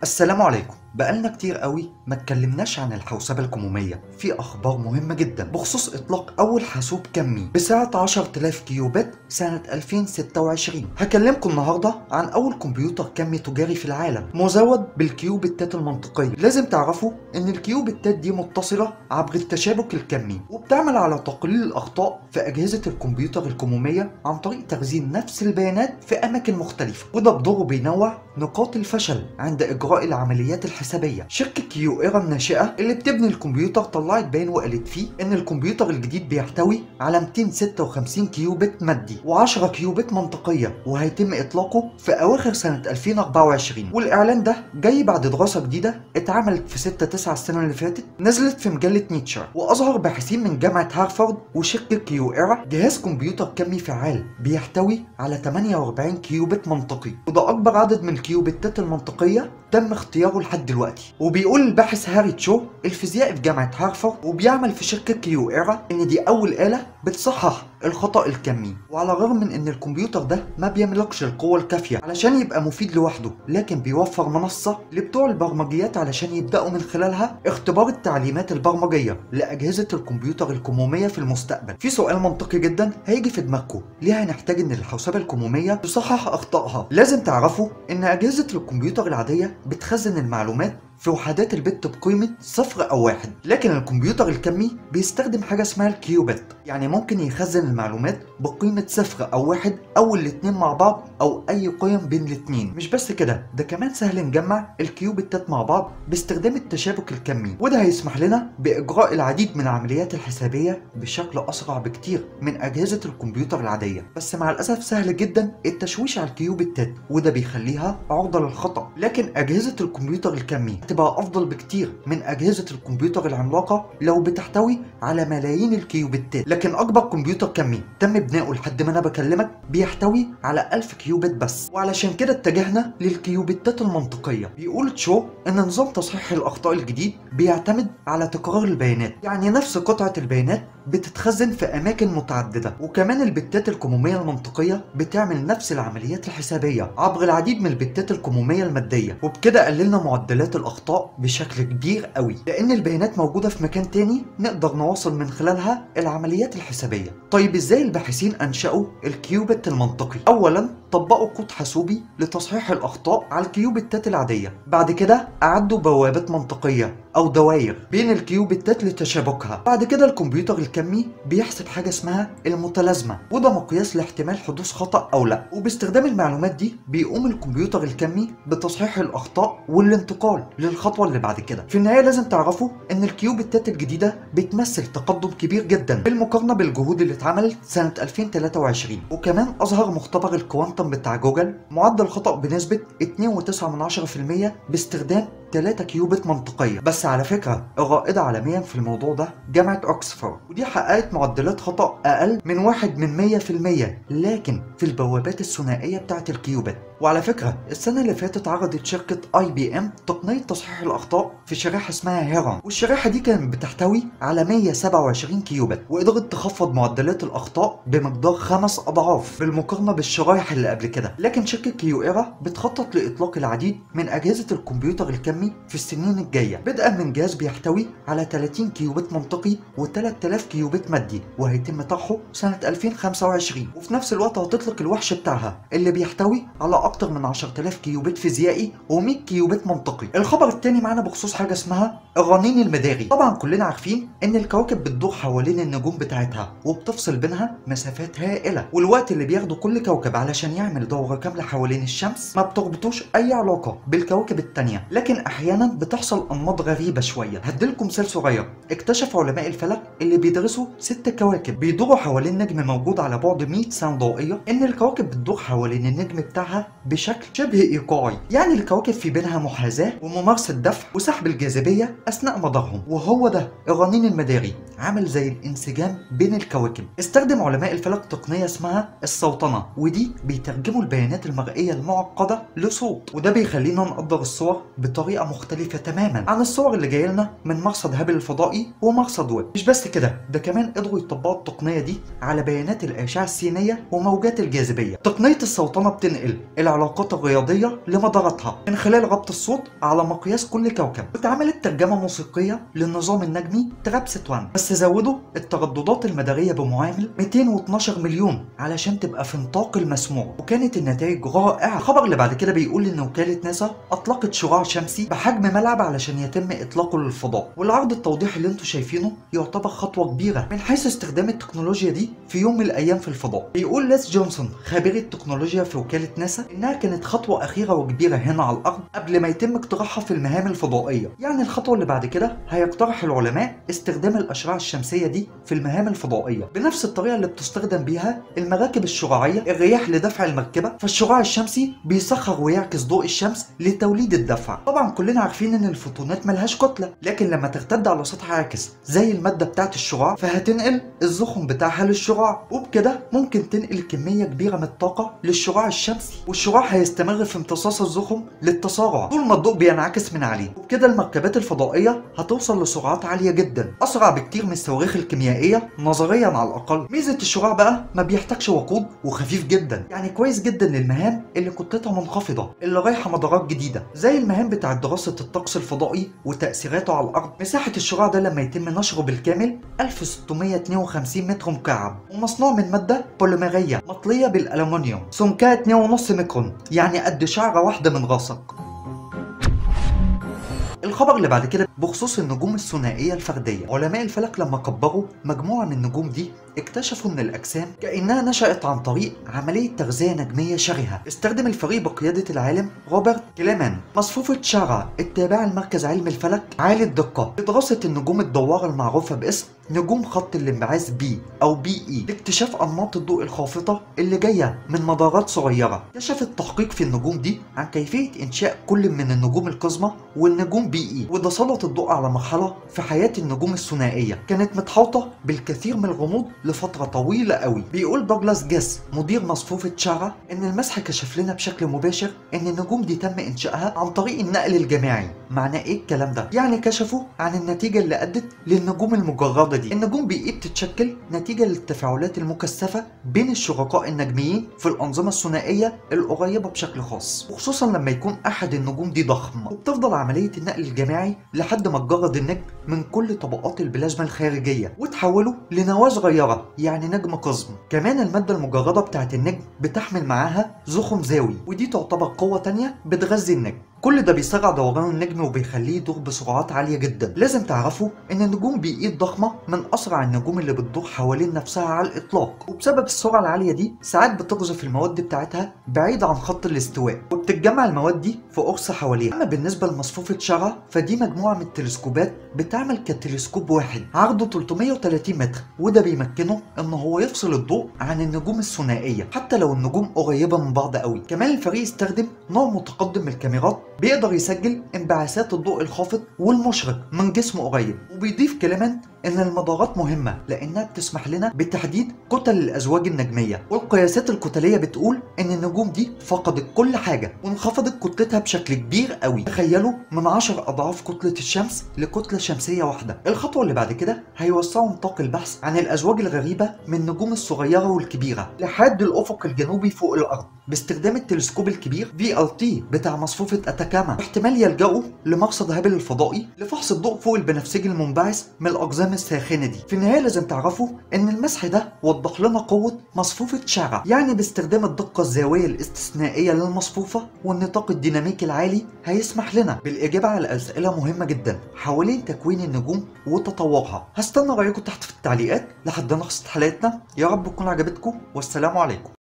السلام عليكم بقالنا كتير قوي ما اتكلمناش عن الحوسبة الكمومية في أخبار مهمة جدا بخصوص إطلاق أول حاسوب كمي بسعة 10000 كيوبت سنة 2026 هكلمكم النهاردة عن أول كمبيوتر كمي تجاري في العالم مزود بالكيوبتات المنطقية لازم تعرفوا إن الكيوبتات دي متصلة عبر التشابك الكمي وبتعمل على تقليل الأخطاء في أجهزة الكمبيوتر الكمومية عن طريق تخزين نفس البيانات في أماكن مختلفة وده بدوره بينوع نقاط الفشل عند إجراء العمليات الحسابية شركة كيو إيرا الناشئة اللي بتبني الكمبيوتر طلعت بيان وقالت فيه إن الكمبيوتر الجديد بيحتوي على 256 كيوبت مادي و10 كيوبت منطقية وهيتم إطلاقه في أواخر سنة 2024 والإعلان ده جاي بعد دراسة جديدة اتعملت في 6 9 السنة اللي فاتت نزلت في مجلة نيتشر وأظهر باحثين من جامعة هارفارد وشركة كيو إيرا جهاز كمبيوتر كمي فعال بيحتوي على 48 كيوبت منطقي وده أكبر عدد من الكيوبتات المنطقية تم اختياره لحد دلوقتي وبيقول الباحث هاري تشو الفيزيائي في جامعة هارفارد وبيعمل في شركة كيو إيرا إن دي أول آلة بتصحح الخطأ الكمي وعلى الرغم من إن الكمبيوتر ده ما بيملكش القوة الكافية علشان يبقى مفيد لوحده لكن بيوفر منصة لبتوع البرمجيات علشان يبدأوا من خلالها اختبار التعليمات البرمجية لأجهزة الكمبيوتر الكمومية في المستقبل في سؤال منطقي جدا هيجي في دماغكم ليه هنحتاج إن الحوسبة الكمومية تصحح أخطائها لازم تعرفوا إن أجهزة الكمبيوتر العادية بتخزن المعلومات في وحدات البت بقيمة صفر أو واحد لكن الكمبيوتر الكمي بيستخدم حاجة اسمها الكيوبت يعني ممكن يخزن المعلومات بقيمة صفر أو واحد أو الاتنين مع بعض أو أي قيم بين الاتنين مش بس كده ده كمان سهل نجمع الكيوبتات مع بعض باستخدام التشابك الكمي وده هيسمح لنا بإجراء العديد من العمليات الحسابية بشكل أسرع بكتير من أجهزة الكمبيوتر العادية بس مع الأسف سهل جدا التشويش على الكيوبتات وده بيخليها عرضة للخطأ لكن أجهزة الكمبيوتر الكمي هتبقى أفضل بكتير من أجهزة الكمبيوتر العملاقة لو بتحتوي على ملايين الكيوبتات لكن أكبر كمبيوتر كمي تم بناؤه لحد ما أنا بكلمك بيحتوي على 1000 كيوبت بس وعلشان كده اتجهنا للكيوبتات المنطقية بيقول تشو إن نظام تصحيح الأخطاء الجديد بيعتمد على تكرار البيانات يعني نفس قطعة البيانات بتتخزن في أماكن متعددة وكمان البتات الكمومية المنطقية بتعمل نفس العمليات الحسابية عبر العديد من البتات الكمومية المادية وبكده قللنا معدلات الأخطاء بشكل كبير قوي لأن البيانات موجودة في مكان تاني نقدر نواصل من خلالها العمليات الحسابية طيب إزاي الباحثين أنشأوا الكيوبت المنطقي أولا طبقوا كود حاسوبي لتصحيح الأخطاء على الكيوبتات العادية بعد كده أعدوا بوابات منطقية أو دواير بين الكيوبتات لتشابكها بعد كده الكمبيوتر الكمي بيحسب حاجة اسمها المتلازمة وده مقياس لاحتمال حدوث خطأ أو لا وباستخدام المعلومات دي بيقوم الكمبيوتر الكمي بتصحيح الأخطاء والانتقال للخطوة اللي بعد كده في النهاية لازم تعرفوا إن الكيوبتات الجديدة بتمثل تقدم كبير جدا بالمقارنة بالجهود اللي اتعملت سنة 2023 وكمان أظهر مختبر الكوانتم بتاع جوجل معدل خطأ بنسبة 2.9% باستخدام 3 كيوبت منطقية بس على فكرة الرائدة عالميا في الموضوع ده جامعة أكسفورد ودي حققت معدلات خطأ أقل من واحد من مية في المية لكن في البوابات الثنائية بتاعت الكيوبت وعلى فكرة السنة اللي فاتت عرضت شركة اي بي ام تقنية تصحيح الأخطاء في شريحة اسمها هيرون والشريحة دي كانت بتحتوي على 127 كيوبت وقدرت تخفض معدلات الأخطاء بمقدار خمس أضعاف بالمقارنة بالشرايح اللي قبل كده لكن شركة كيو ايرا بتخطط لإطلاق العديد من أجهزة الكمبيوتر الكمي في السنين الجاية بدءا من جهاز بيحتوي على 30 كيوبت منطقي و3000 كيوبت مادي وهيتم طرحه سنة 2025 وفي نفس الوقت هتطلق الوحش بتاعها اللي بيحتوي على أكتر من 10000 كيوبت فيزيائي و100 كيوبت منطقي الخبر التاني معانا بخصوص حاجة اسمها الرنين المداري طبعا كلنا عارفين ان الكواكب بتدور حوالين النجوم بتاعتها وبتفصل بينها مسافات هائلة والوقت اللي بياخده كل كوكب علشان يعمل دورة كاملة حوالين الشمس ما بتربطوش اي علاقة بالكواكب التانية لكن احيانا بتحصل انماط غريبة شوية هديلكم مثال صغير اكتشف علماء الفلك اللي بيدرسوا ست كواكب بيدوروا حوالين نجم موجود على بعد 100 سنة ضوئية ان الكواكب بتدور حوالين النجم بتاعها بشكل شبه ايقاعي يعني الكواكب في بينها محاذاة وممارسة دفع وسحب الجاذبية اثناء مدارهم وهو ده الرنين المداري عامل زي الانسجام بين الكواكب استخدم علماء الفلك تقنية اسمها السوطنة ودي بيترجموا البيانات المرئية المعقدة لصوت وده بيخلينا نقدر الصور بطريقة مختلفة تماما عن الصور اللي جايه لنا من مرصد هابل الفضائي ومرصد ويب مش بس كده ده كمان قدروا يطبقوا التقنية دي على بيانات الأشعة السينية وموجات الجاذبية تقنية السوطنة بتنقل العلاقات الرياضية لمداراتها من خلال ربط الصوت على مقياس كل كوكب واتعملت ترجمة موسيقية للنظام النجمي ترابست 1 بس زودوا الترددات المدارية بمعامل 212 مليون علشان تبقى في نطاق المسموع وكانت النتائج رائعة الخبر اللي بعد كده بيقول ان وكالة ناسا اطلقت شعاع شمسي بحجم ملعب علشان يتم اطلاقه للفضاء والعرض التوضيحي اللي انتم شايفينه يعتبر خطوة كبيرة من حيث استخدام التكنولوجيا دي في يوم من الايام في الفضاء بيقول ليس جونسون خبير التكنولوجيا في وكالة ناسا انها كانت خطوة اخيرة وكبيرة هنا على الارض قبل ما يتم اقتراحها في المهام الفضائية يعني الخطوة اللي بعد كده هيقترح العلماء استخدام الاشعة الشمسية دي في المهام الفضائية بنفس الطريقة اللي بتستخدم بيها المراكب الشراعية الرياح لدفع المركبة فالشعاع الشمسي بيسخر ويعكس ضوء الشمس لتوليد الدفع طبعا كلنا عارفين ان الفوتونات ملهاش كتلة لكن لما ترتد على سطح عاكس زي المادة بتاعت الشعاع فهتنقل الزخم بتاعها للشعاع وبكده ممكن تنقل كمية كبيرة من الطاقة للشعاع الشمسي والشعاع هيستمر في امتصاص الزخم للتسارع طول ما الضوء بينعكس من عليه وبكده المركبات الفضائية هتوصل لسرعات عالية جدا أسرع بكتير من الصواريخ الكيميائية نظريا على الأقل ميزة الشعاع بقى ما بيحتاجش وقود وخفيف جدا يعني كويس جدا للمهام اللي كتلتها منخفضة اللي رايحة مدارات جديدة زي المهام بتاعة دراسة الطقس الفضائي وتأثيراته على الأرض مساحة الشعاع ده لما يتم نشره بالكامل 1652 متر مكعب ومصنوع من مادة بوليمرية مطلية بالألومنيوم سمكها 2.5 ميكرون يعني قد شعرة واحدة من راسك الخبر اللي بعد كده بخصوص النجوم الثنائية الفردية علماء الفلك لما كبروا مجموعة من النجوم دي اكتشفوا ان الاجسام كانها نشأت عن طريق عملية تغذية نجمية شرهة استخدم الفريق بقيادة العالم روبرت كليمان مصفوفة شارع التابعة لمركز علم الفلك عالي الدقة لدراسة النجوم الدوارة المعروفة باسم نجوم خط الانبعاث بي او بي اي لاكتشاف انماط الضوء الخافته اللي جايه من مدارات صغيره كشف التحقيق في النجوم دي عن كيفيه انشاء كل من النجوم القزمه والنجوم بي اي وده سلط الضوء على مرحله في حياه النجوم الثنائيه كانت متحوطه بالكثير من الغموض لفتره طويله قوي بيقول دوغلاس جاس مدير مصفوفه شارع ان المسح كشف لنا بشكل مباشر ان النجوم دي تم انشائها عن طريق النقل الجماعي معناه ايه الكلام ده يعني كشفوا عن النتيجه اللي ادت للنجوم المجرده دي النجوم بي اي بتتشكل نتيجه للتفاعلات المكثفه بين الشركاء النجميين في الانظمه الثنائيه القريبه بشكل خاص وخصوصا لما يكون احد النجوم دي ضخم وبتفضل عمليه النقل الجماعي لحد ما تجرد النجم من كل طبقات البلازما الخارجيه وتحوله لنواه صغيره يعني نجم قزم كمان الماده المجرده بتاعت النجم بتحمل معاها زخم زاوي ودي تعتبر قوه تانية بتغذي النجم كل ده بيسرع دوران النجم وبيخليه يدور بسرعات عالية جدا لازم تعرفوا ان النجوم بي اي الضخمة من اسرع النجوم اللي بتدور حوالين نفسها على الاطلاق وبسبب السرعة العالية دي ساعات بتقذف المواد بتاعتها بعيد عن خط الاستواء وبتتجمع المواد دي في قرص حواليها اما بالنسبة لمصفوفة شارع فدي مجموعة من التلسكوبات بتعمل كتلسكوب واحد عرضه 330 متر وده بيمكنه ان هو يفصل الضوء عن النجوم الثنائية حتى لو النجوم قريبة من بعض قوي كمان الفريق استخدم نوع متقدم من الكاميرات بيقدر يسجل انبعاثات الضوء الخافت والمشرق من جسم قريب وبيضيف كمان ان المدارات مهمه لانها بتسمح لنا بتحديد كتل الازواج النجميه والقياسات الكتليه بتقول ان النجوم دي فقدت كل حاجه وانخفضت كتلتها بشكل كبير قوي تخيلوا من 10 اضعاف كتله الشمس لكتله شمسيه واحده الخطوه اللي بعد كده هيوسعوا نطاق البحث عن الازواج الغريبه من النجوم الصغيره والكبيره لحد الافق الجنوبي فوق الارض باستخدام التلسكوب الكبير في ال تي بتاع مصفوفه اتاكاما واحتمال يلجأوا لمرصد هابل الفضائي لفحص الضوء فوق البنفسجي المنبعث من الاقزام الساخنه دي في النهايه لازم تعرفوا ان المسح ده وضح لنا قوه مصفوفه شارع يعني باستخدام الدقه الزاويه الاستثنائيه للمصفوفه والنطاق الديناميكي العالي هيسمح لنا بالاجابه على اسئله مهمه جدا حوالين تكوين النجوم وتطورها هستنى رايكم تحت في التعليقات لحد نخلص حلقتنا يا رب تكون عجبتكم والسلام عليكم